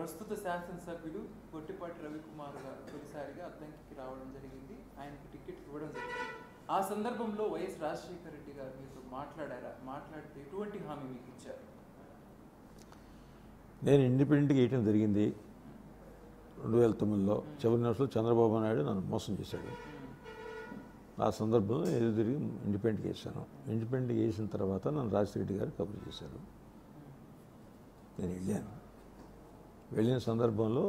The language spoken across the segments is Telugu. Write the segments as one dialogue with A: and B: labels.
A: ప్రస్తుత శాసనసభ్యుడు గొట్టిపాటి రవికుమార్ గారు తొలిసారిగా అద్దంకికి రావడం జరిగింది ఆయనకి టికెట్ ఇవ్వడం జరిగింది ఆ సందర్భంలో వైఎస్ రాజశేఖర రెడ్డి గారు మీతో మాట్లాడారా మాట్లాడితే ఎటువంటి హామీ మీకు ఇచ్చారు
B: నేను ఇండిపెండెంట్గా వేయటం జరిగింది రెండు వేల తొమ్మిదిలో చివరి నిమిషంలో చంద్రబాబు నాయుడు నన్ను మోసం చేశాడు ఆ సందర్భంలో ఏదో తిరిగి ఇండిపెండెంట్గా వేసాను ఇండిపెండెంట్గా వేసిన తర్వాత నన్ను రాజశేఖర రెడ్డి గారు కబుర్ చేశారు నేను వెళ్ళాను వెళ్ళిన సందర్భంలో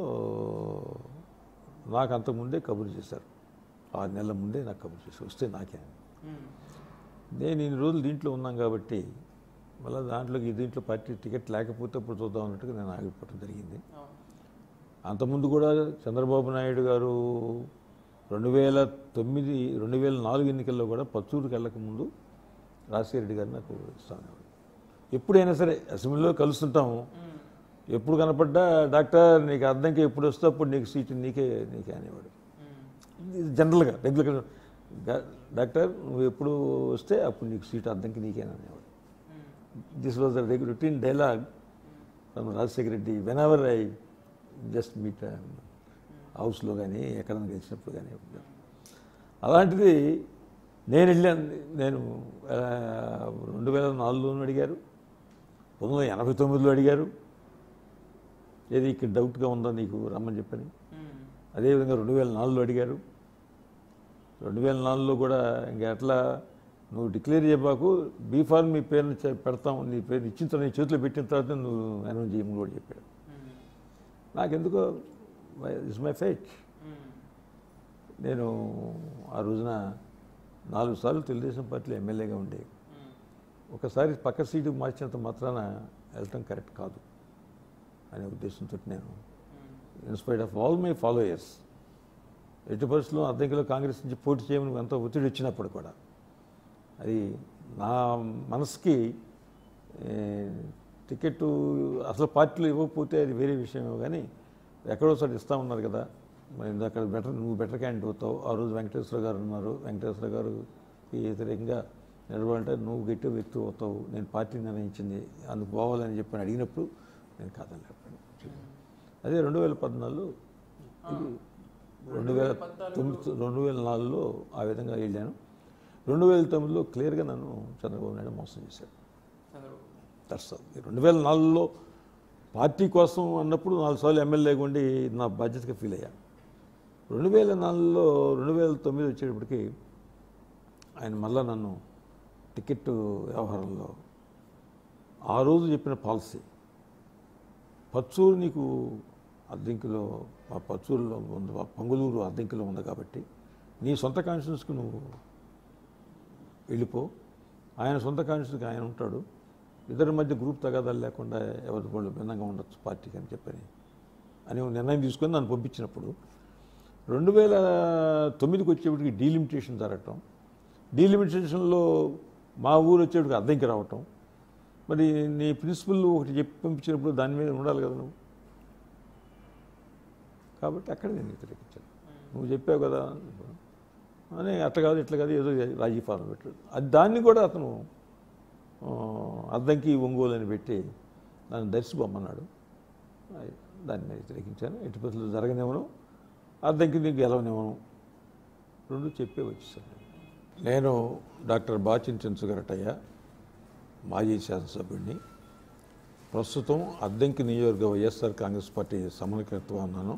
B: నాకు అంతకుముందే కబురు చేశారు ఆరు నెలల ముందే నాకు కబురు చేశారు వస్తే నాకే
A: మ్మ్.
B: నేను ఇన్ని రోజులు దీంట్లో ఉన్నాం కాబట్టి మళ్ళీ దాంట్లోకి ఈ దీంట్లో పార్టీ టికెట్ లేకపోతే ఇప్పుడు చూద్దాం అన్నట్టుగా నేను ఆగిపోవడం జరిగింది
A: అవును.
B: అంతకుముందు కూడా చంద్రబాబు నాయుడు గారు రెండు వేల తొమ్మిది రెండు వేల నాలుగు ఎన్నికల్లో కూడా పచ్చూరుకి వెళ్ళక ముందు రాజశేఖర రెడ్డి గారు నాకు ఇస్తాను ఎప్పుడైనా సరే అసెంబ్లీలో కలుస్తుంటాము
A: మ్మ్.
B: ఎప్పుడు కనపడ్డా డాక్టర్ నీకు అర్థంకి ఎప్పుడు వస్తే అప్పుడు నీకు సీటు నీకే నీకే అనేవాడు
A: మ్మ్.
B: ఇది జనరల్గా రెగ్యులర్గా గా- డాక్టర్ నువ్వు ఎప్పుడు వస్తే అప్పుడు నీకు సీటు అర్థంకి నీకేనా అనేవాడు
A: hmm.
B: This was the routine dialogue from Rajasekhara Reddy whenever I just meet హౌస్లో కానీ ఎక్కడైనా కలిసినప్పుడు కానీ అలాంటిది నేను వెళ్ళాను నేను ఆ, రెండు వేల నాలుగులో అడిగారు పంతొమ్మిది వందల ఎనభై తొమ్మిదిలో అడిగారు ఏది ఇక్కడ డౌట్గా ఉందా నీకు రమ్మని చెప్పని
A: మ్మ్.
B: అదేవిధంగా రెండు వేల నాలుగులో అడిగారు రెండు వేల నాలుగులో కూడా ఇంకా ఎట్లా నువ్వు డిక్లేర్ చేయబాకు బీఫార్మ్ మీ పేరుని చె- పెడతాం నీ పేరు ఇచ్చిన తర్వాత నీ చేతిలో పెట్టిన తర్వాత నువ్వు అనౌన్స్ చేయమని కూడా చెప్పాడు
A: మ్మ్.
B: నాకెందుకో ఇట్స్ మై ఫైట్
A: మ్మ్.
B: నేను ఆ రోజున నాలుగు సార్లు తెలుగుదేశం పార్టీలో ఎమ్మెల్యేగా ఉండే
A: మ్మ్.
B: ఒకసారి పక్క సీటు మార్చినంత మాత్రాన వెళ్ళటం కరెక్ట్ కాదు అనే ఉద్దేశంతో నేను
A: hmm.
B: In spite of all my followers ఎట్టి పరిస్థితుల్లో అద్దెంకిలో కాంగ్రెస్ నుంచి పోటీ చేయమని ఎంతో ఒత్తిడి వచ్చినప్పుడు కూడా అది నా మనసుకి ఏ, టికెట్ అసలు పార్టీలు ఇవ్వకపోతే అది వేరే విషయమే కానీ ఎక్కడో సార్ ఇస్తా ఉన్నారు కదా మరి అక్కడ బెటర్ నువ్వు బెటర్ క్యాండిడేట్ అవుతావు ఆ రోజు వెంకటేశ్వర గారు ఉన్నారు వెంకటేశ్వర గారికి వ్యతిరేకంగా నిలబడాలంటే నువ్వు గట్టి వ్యక్తి అవుతావు నేను పార్టీ నిర్ణయించింది అందుకు పోవాలని చెప్పి అడిగినప్పుడు నేను కాదని చెప్పాను అదే రెండు వేల పద్నాలుగులో ఇది రెండు వేల తొమ్మిది రెండు వేల నాలుగులో ఆ విధంగా వెళ్ళాను రెండు వేల తొమ్మిదిలో క్లియర్గా నన్ను చంద్రబాబు నాయుడు మోసం చేశాడు
A: చంద్రబాబు
B: దట్స్ రెండు వేల నాలుగులో పార్టీ కోసం అన్నప్పుడు నాలుగు సార్లు ఎమ్మెల్యేగా ఉండి నా బాధ్యతగా ఫీల్ అయ్యాను రెండు వేల నాలుగులో రెండు వేల తొమ్మిది వచ్చేటప్పటికి ఆయన మళ్ళా నన్ను టికెట్ వ్యవహారంలో ఆ రోజు చెప్పిన పాలసీ పచ్చూరు నీకు అద్దెంకిలో ఆ పచ్చూరులో ఉంది ఆ పొంగలూరు అద్దెంకిలో ఉంది కాబట్టి నీ సొంత కాన్స్టిట్యూన్స్కి నువ్వు వెళ్ళిపో ఆయన సొంత కాన్స్టిట్యూన్స్కి ఆయన ఉంటాడు ఇద్దరి మధ్య గ్రూప్ తగాదాలు లేకుండా ఎవరి వాళ్ళు భిన్నంగా ఉండొచ్చు పార్టీకి అని చెప్పని అని ఒక నిర్ణయం తీసుకొని నన్ను పంపించినప్పుడు రెండు వేల తొమ్మిదికి వచ్చేప్పటికి డీలిమిటేషన్ జరగటం డీలిమిటేషన్లో మా ఊరు వచ్చేప్పటికి అద్దెంకి రావటం మరి నీ ప్రిన్సిపల్ ఒకటి చెప్పి పంపించినప్పుడు దాని మీద ఉండాలి కదా నువ్వు కాబట్టి అక్కడ నేను వ్యతిరేకించాను నువ్వు చెప్పావు కదా అని అట్లా కాదు ఇట్లా కాదు ఏదో రాజీ ఫారం పెట్టాడు అది దాన్ని కూడా అతను ఆ, అద్దంకి ఒంగోలు అని పెట్టి నన్ను దర్శిపోమన్నాడు అది దాన్ని నేను వ్యతిరేకించాను ఎట్టి పరిస్థితులు జరగనివ్వను అద్దంకి నీకు గెలవనివ్వను రెండు చెప్పే వచ్చేసాను నేను డాక్టర్ బాచిన్ చెంచుగరటయ్య మాజీ శాసనసభ్యుడిని ప్రస్తుతం అద్దంకి నియోజకవర్గ వైఎస్ఆర్ కాంగ్రెస్ పార్టీ సమన్వయకర్తగా ఉన్నాను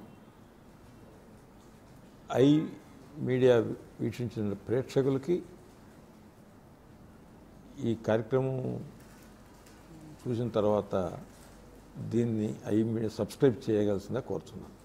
B: ఐ మీడియా వీక్షించిన ప్రేక్షకులకి ఈ కార్యక్రమం చూసిన తర్వాత దీన్ని ఐ మీడియా సబ్స్క్రైబ్ చేయగలసిందిగా కోరుతున్నాను